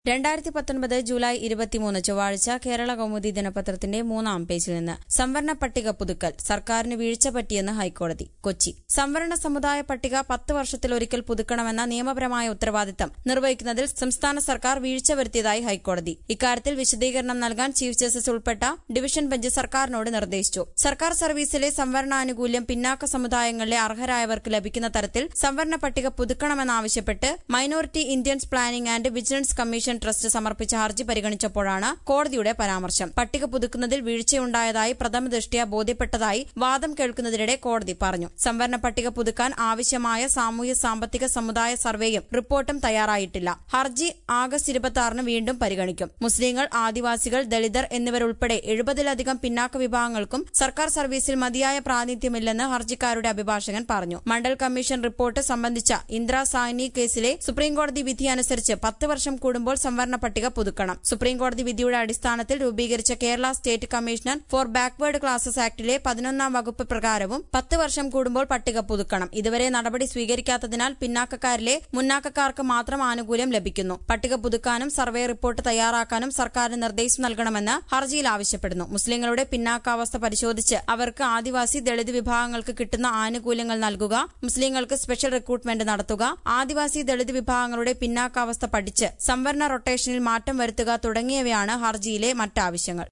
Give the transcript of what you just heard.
രണ്ടായിരത്തി പത്തൊൻപത് ജൂലൈ ഇരുപത്തിമൂന്ന് ചൊവ്വാഴ്ച കേരള കൗമുദി ദിനപത്രത്തിന്റെ മൂന്നാം പേജിൽ നിന്ന് സംവരണ പട്ടിക പുതുക്കൽ സർക്കാരിന് വീഴ്ച പറ്റിയെന്ന് ഹൈക്കോടതി കൊച്ചി സംവരണ സമുദായ പട്ടിക പത്ത് വർഷത്തിലൊരിക്കൽ പുതുക്കണമെന്ന നിയമപരമായ ഉത്തരവാദിത്തം നിർവഹിക്കുന്നതിൽ സംസ്ഥാന സർക്കാർ വീഴ്ച വരുത്തിയതായി ഹൈക്കോടതി ഇക്കാര്യത്തിൽ വിശദീകരണം നൽകാൻ ചീഫ് ജസ്റ്റിസ് ഉൾപ്പെട്ട ഡിവിഷൻ ബെഞ്ച് സർക്കാരിനോട് നിർദ്ദേശിച്ചു സർക്കാർ സർവീസിലെ സംവരണാനുകൂല്യം പിന്നാക്ക സമുദായങ്ങളിലെ അർഹരായവർക്ക് ലഭിക്കുന്ന തരത്തിൽ സംവരണ പട്ടിക പുതുക്കണമെന്നാവശ്യപ്പെട്ട് minority Indians planning and vigilance commission trust സമർപ്പിച്ച ഹർജി പരിഗണിച്ചപ്പോഴാണ് കോടതിയുടെ പരാമർശം പട്ടിക പുതുക്കുന്നതിൽ വീഴ്ചയുണ്ടായതായി പ്രഥമ ദൃഷ്ട്യാ ബോധ്യപ്പെട്ടതായി വാദം കേൾക്കുന്നതിനിടെ കോടതി പറഞ്ഞു സംവരണ പട്ടിക പുതുക്കാൻ ആവശ്യമായ സാമൂഹ്യ സാമ്പത്തിക സമുദായ സർവേയും റിപ്പോർട്ടും തയ്യാറായിട്ടില്ല ഹർജി ആഗസ്റ്റ് ഇരുപത്തി വീണ്ടും പരിഗണിക്കും മുസ്ലിങ്ങൾ ആദിവാസികൾ ദളിതർ എന്നിവരുൾപ്പെടെ എഴുപതിലധികം പിന്നാക്ക വിഭാഗങ്ങൾക്കും സർക്കാർ സർവീസിൽ മതിയായ പ്രാതിനിധ്യമില്ലെന്ന് ഹർജിക്കാരുടെ അഭിഭാഷകൻ പറഞ്ഞു മണ്ഡൽ കമ്മീഷൻ റിപ്പോർട്ട് സംബന്ധിച്ച ഇന്ദ്രാ സാഹ്നി കേസിലെ സുപ്രീംകോടതി വിധി അനുസരിച്ച് പത്ത് വർഷം കൂടുമ്പോൾ സംവരണ പട്ടിക പുതുക്കണം സുപ്രീംകോടതി വിധിയുടെ അടിസ്ഥാനത്തിൽ രൂപീകരിച്ച Kerala state commissioner for backward classes ആക്ടിലെ പതിനൊന്നാം വകുപ്പ് പ്രകാരവും പത്ത് വർഷം കൂടുമ്പോൾ പട്ടിക പുതുക്കണം ഇതുവരെ നടപടി സ്വീകരിക്കാത്തതിനാൽ പിന്നാക്കക്കാരിലെ മുന്നാക്കക്കാർക്ക് മാത്രം ആനുകൂല്യം ലഭിക്കുന്നു പട്ടിക പുതുക്കാനും സർവേ റിപ്പോർട്ട് തയ്യാറാക്കാനും സർക്കാരിന് നിർദ്ദേശം നൽകണമെന്ന് ഹർജിയിൽ ആവശ്യപ്പെടുന്നു മുസ്ലിങ്ങളുടെ പിന്നാക്കാവസ്ഥ പരിശോധിച്ച് അവർക്ക് ആദിവാസി ദളിത് വിഭാഗങ്ങൾക്ക് കിട്ടുന്ന ആനുകൂല്യങ്ങൾ നൽകുക മുസ്ലിങ്ങൾക്ക് സ്പെഷ്യൽ റിക്രൂട്ട്മെന്റ് നടത്തുക ആദിവാസി ദളിത് വിഭാഗങ്ങളുടെ പിന്നാക്കാവസ്ഥ പഠിച്ച് സംവരണ റൊട്ടേഷനിൽ മാറ്റം വരുത്തുക തുടങ്ങിയവയാണ് ഹർജിയിലെ മറ്റാവശ്യങ്ങൾ